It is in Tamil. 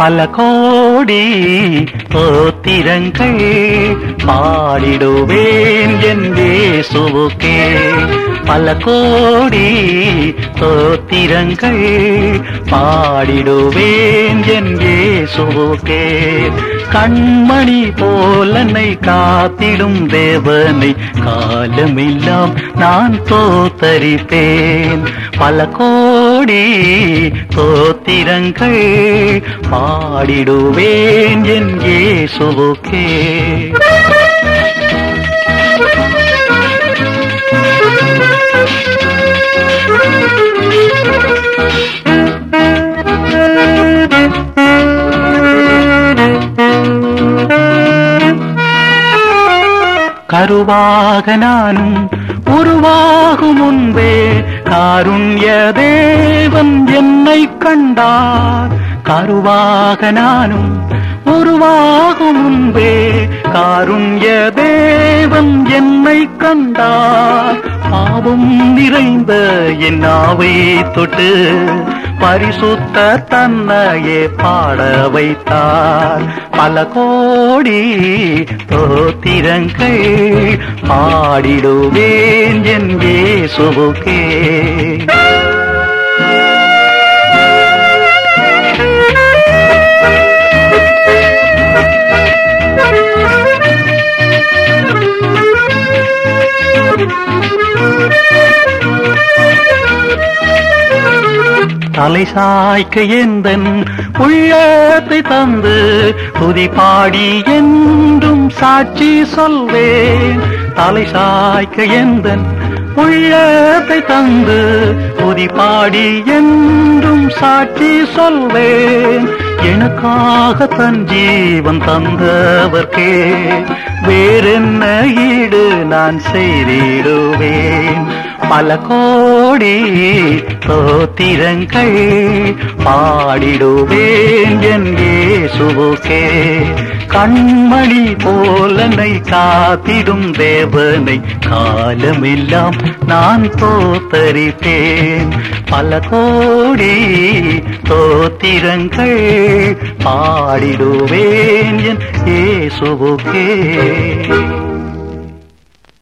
பல கோடி தோத்திரங்கள் பாடிடுவேன் என் இயேசுவுக்கே பல கோடி தோத்திரங்கள் பாடிடுவேன் என் இயேசுவுக்கே கண்மணி போலனை காத்திடும் தேவனை காலமெல்லாம் நான் தோத்தரிப்பேன் பல கோடி தோத்திரங்கள் பாடிடுவேன் என் இயேசுவுக்கே கருவாக நானும் உருவாகும் முன்பே காருண்ய தேவன் என்னை கண்டார் கருவாக நானும் உருவாகும் முன்பே காருண்ய தேவன் என்னை கண்டார் பாவம் நிறைந்த என் நாவை தொட்டு பரிசுத்த தன்னையே பாட வைத்தார் பல கோடி தோத்திரங்கள் பாடிடுவேன் என் இயேசுவுக்கே தலை சாய்க்க எந்தன் உள்ளத்தை தந்து துதி பாடி என்றும் சாட்சி சொல்வேன் தலை சாய்க்க எந்தன் உள்ளத்தை தந்து துதி பாடி என்றும் சாட்சி சொல்வேன் எனக்காக தன் ஜீவன் தந்தவர்க்கே வேறென்ன ஈடு நான் செய்திடுவேன் பல கோடி தோத்திரங்கள் பாடிடுவேன் என் இயேசுவுக்கே கண்மணி போலனை காத்திடும் தேவனை காலமெல்லாம் நான் தோத்தரிப்பேன் பல கோடி தோத்திரங்கள் பாடிடுவேன் என் இயேசுவுக்கே